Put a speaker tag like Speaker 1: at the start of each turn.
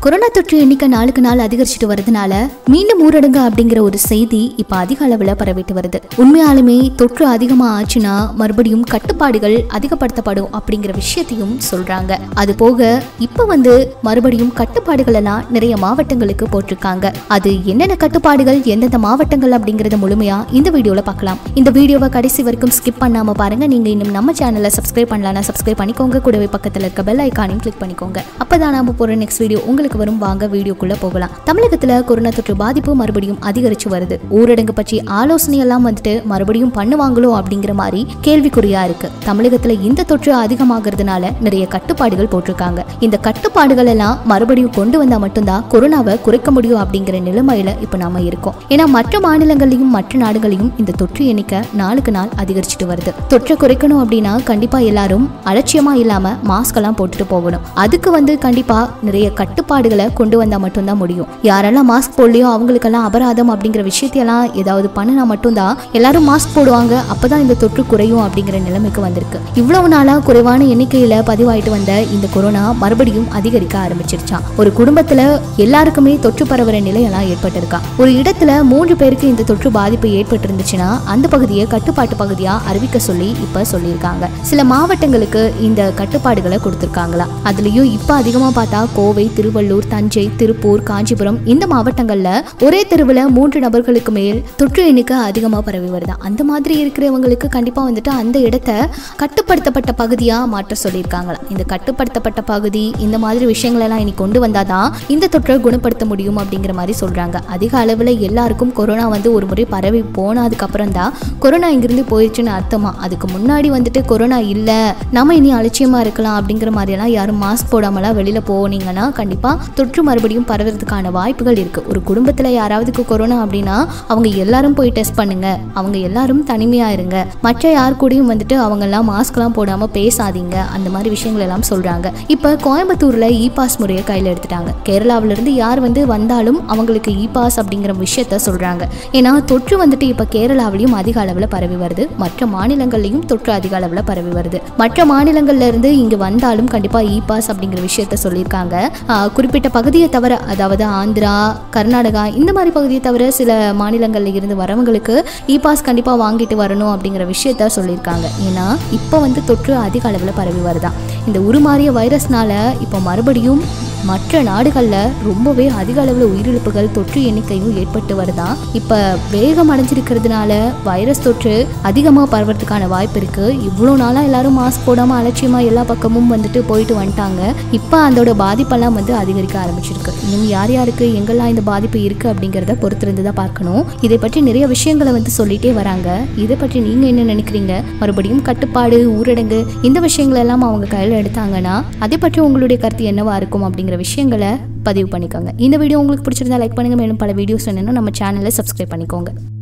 Speaker 1: corona தொற்று எண்ணிக்கை நாளுக்கு நாள் அதிகரிச்சுட்டு வரதுனால மீண்டும் ஊரடங்கு அப்படிங்கிற ஒரு செய்தி இப்ப அதிக அளவுல பரவிட்டு வருது உண்மையாலுமே தொற்று அதிகமா ஆச்சுன்னா மறுபடியும் கட்டுப்பாடுகள் அதிகப்படுத்தப்படும் அப்படிங்கிற விஷயத்தையும் சொல்றாங்க அது போக இப்ப வந்து மறுபடியும் கட்டுப்பாடுகள் எல்லாம் நிறைய மாவட்டங்களுக்கு போட்டிருக்காங்க அது என்னென்ன கட்டுப்பாடுகள் எந்தெந்த மாவட்டங்கள் அப்படிங்கறத முழுமையா இந்த வீடியோல பார்க்கலாம் இந்த வீடியோவை கடைசி வரைக்கும் ஸ்கிப் பண்ணாம பாருங்க நீங்க இன்னும் நம்ம சேனலை சப்ஸ்கிரைப் பண்ணலன்னா சப்ஸ்கிரைப் பண்ணிக்கோங்க கூடவே பக்கத்துல இருக்க பெல் ஐக்கானையும் கிளிக் பண்ணிக்கோங்க அப்பதான் நாம போற நெக்ஸ்ட் வீடியோ உங்களுக்கு வரும் வாங்க வீடியோக்குள்ள போகலாம் தமிழகத்துல கொரோனா தொற்று பாதிப்பு மறுபடியும் அதிகரிச்சு வருது ஊரடங்கு பற்றி ஆலோசனை எல்லாம் வந்துட்டு மறுபடியும் பண்ணுவாங்களோ அப்படிங்கிற மாதிரி கேள்விக்குறியா இருக்கு தமிழகத்துல இந்த தொற்று அதிகமாகிறதுனால நிறைய கட்டுப்பாடுகள் போட்டிருக்காங்க இந்த கட்டுப்பாடுகள் எல்லாம் மறுபடியும் கொண்டு வந்தா மட்டும்தான் கொரோனாவை குறைக்க முடியும் அப்படிங்கிற நிலைமையில இப்ப நாம இருக்கோம் ஏன்னா மற்ற மாநிலங்களையும் மற்ற நாடுகளையும் இந்த தொற்று எண்ணிக்கை நாளுக்கு நாள் அதிகரிச்சுட்டு வருது தொற்றை குறைக்கணும் அப்படின்னா கண்டிப்பா எல்லாரும் அலட்சியமா இல்லாம மாஸ்க் எல்லாம் போட்டுட்டு போகணும் அதுக்கு வந்து கண்டிப்பா நிறைய கட்டுப்பாடுகளை கொண்டு வந்தா மட்டும்தான் முடியும் யாரெல்லாம் மாஸ்க் போடலையோ அவங்களுக்கெல்லாம் அபராதம் அப்படிங்கிற விஷயத்தையெல்லாம் ஏதாவது பண்ணினா மட்டும்தான் எல்லாரும் மாஸ்க் போடுவாங்க அப்பதான் இந்த தொற்று குறையும் அப்படிங்கிற நிலைமைக்கு வந்திருக்கு இவ்வளவு நாளா குறைவான எண்ணிக்கையில பதிவாயிட்டு வந்த இந்த கொரோனா மறுபடியும் அதிகரிக்க ஆரம்பிச்சிருச்சான் ஒரு குடும்பத்துல எல்லாருக்குமே தொற்று பரவுற நிலையெல்லாம் ஏற்பட்டிருக்கா ஒரு இடத்துல மூன்று பேருக்கு இந்த தொற்று பாதிப்பு ஏற்பட்டிருந்துச்சுன்னா அந்த பகுதியை கட்டுப்பாட்டு பகுதியா அறிவிக்க சொல்லி இப்ப சொல்லியிருக்காங்க சில மாவட்டங்களுக்கு இந்த கட்டுப்பாடுகளை கொடுத்திருக்காங்களா அதுலயும் இப்ப அதிகமா பார்த்தா கோவை திருவள்ளூர் தஞ்சை திருப்பூர் காஞ்சிபுரம் இந்த மாவட்டங்கள்ல ஒரே தெருவுல மூன்று நபர்களுக்கு மேல் தொற்று எண்ணிக்கை அதிகமா பரவி வருதா அந்த மாதிரி இருக்கிறவங்களுக்கு கண்டிப்பா வந்துட்டு அந்த இடத்த கட்டுப்படுத்தப்பட்ட பகுதியா மாற்ற சொல்லியிருக்காங்களாம் இந்த கட்டுப்படுத்தப்பட்ட பகுதி இந்த மாதிரி விஷயங்கள் எல்லாம் இனி கொண்டு வந்தாதான் இந்த தொற்றை குணப்படுத்த முடியும் அப்படிங்கிற மாதிரி சொல்றாங்க அதிக அளவுல எல்லாருக்கும் கொரோனா வந்து ஒரு முறை பரவி போனதுக்கு அப்புறம் தான் கொரோனா இங்கிருந்து போயிடுச்சுன்னு அர்த்தமா அதுக்கு முன்னாடி வந்துட்டு கொரோனா இல்ல நம்ம இனி அலட்சியமா இருக்கலாம் அப்படிங்கிற மாதிரியெல்லாம் யாரும் மாஸ்க் போடாமலாம் வெளியில போனீங்கன்னா கண்டிப்பா தொற்று மறுபடியும் பரவுறதுக்கான வாய்ப்புகள் இருக்கு ஒரு குடும்பத்துல யாராவதுக்கு கொரோனா அப்படின்னா அவங்க எல்லாரும் போய் டெஸ்ட் பண்ணுங்க அவங்க எல்லாரும் தனிமையா இருங்க மற்ற யார் கூடயும் வந்துட்டு அவங்க எல்லாம் மாஸ்க் எல்லாம் போடாம பேசாதீங்க அந்த மாதிரி விஷயங்கள் எல்லாம் சொல்றாங்க இப்ப கோயம்புத்தூர்ல இ பாஸ் முறையை கையில எடுத்துட்டாங்க கேரளாவில இருந்து யார் வந்து வந்தாலும் அவங்களுக்கு இ பாஸ் அப்படிங்கிற விஷயத்த சொல்றாங்க ஏன்னா தொற்று வந்துட்டு இப்ப கேரளாவிலையும் அதிக அளவுல பரவி வருது மற்ற மாநிலங்கள்லயும் தொற்று அதிக அளவுல பரவி வருது மற்ற மாநிலங்கள்ல இருந்து இங்க வந்தாலும் கண்டிப்பா இ பாஸ் அப்படிங்கிற விஷயத்த சொல்லியிருக்காங்க ஆஹ் குறிப்பிட்ட பகுதியை தவிர அதாவது ஆந்திரா கர்நாடகா இந்த மாதிரி பகுதியை தவிர சில மாநிலங்கள்ல இருந்து வரவங்களுக்கு இ பாஸ் கண்டிப்பா வாங்கிட்டு வரணும் அப்படிங்கிற விஷயத்த சொல்லியிருக்காங்க ஏன்னா இப்போ வந்து தொற்று அதிக அளவில் பரவி வருதா இந்த உருமாறிய வைரஸ்னால இப்போ மறுபடியும் மற்ற நாடுகளில் ரொம்பவே அதிக அளவில் உயிரிழப்புகள் தொற்று எண்ணிக்கையும் ஏற்பட்டு வருதா இப்போ வேகம் அடைஞ்சிருக்கிறதுனால வைரஸ் தொற்று அதிகமாக பரவறதுக்கான வாய்ப்பு இருக்கு இவ்வளோ நாளாக எல்லாரும் மாஸ்க் போடாமல் அலட்சியமாக எல்லா பக்கமும் வந்துட்டு போயிட்டு வந்துட்டாங்க இப்போ அதோட பாதிப்பெல்லாம் வந்து அதிகரிக்க ஆரம்பிச்சிருக்கு இன்னும் யார் யாருக்கு எங்கெல்லாம் இந்த பாதிப்பு இருக்கு அப்படிங்கிறத பொறுத்திருந்து தான் பார்க்கணும் இதை பற்றி நிறைய விஷயங்களை வந்து சொல்லிட்டே வராங்க இதை பற்றி நீங்க என்ன நினைக்கிறீங்க மறுபடியும் கட்டுப்பாடு ஊரடங்கு இந்த விஷயங்கள் எல்லாம் அவங்க கையில் எடுத்தாங்கன்னா அதை பற்றி உங்களுடைய கருத்து என்னவா இருக்கும் அப்படிங்கிற விஷயங்களை பதிவு பண்ணிக்கோங்க இந்த வீடியோ உங்களுக்கு பிடிச்சிருந்தா லைக் பண்ணுங்க மேலும் பல வீடியோஸ் வேணும்னா நம்ம சேனலை சப்ஸ்கிரைப் பண்ணிக்கோங்க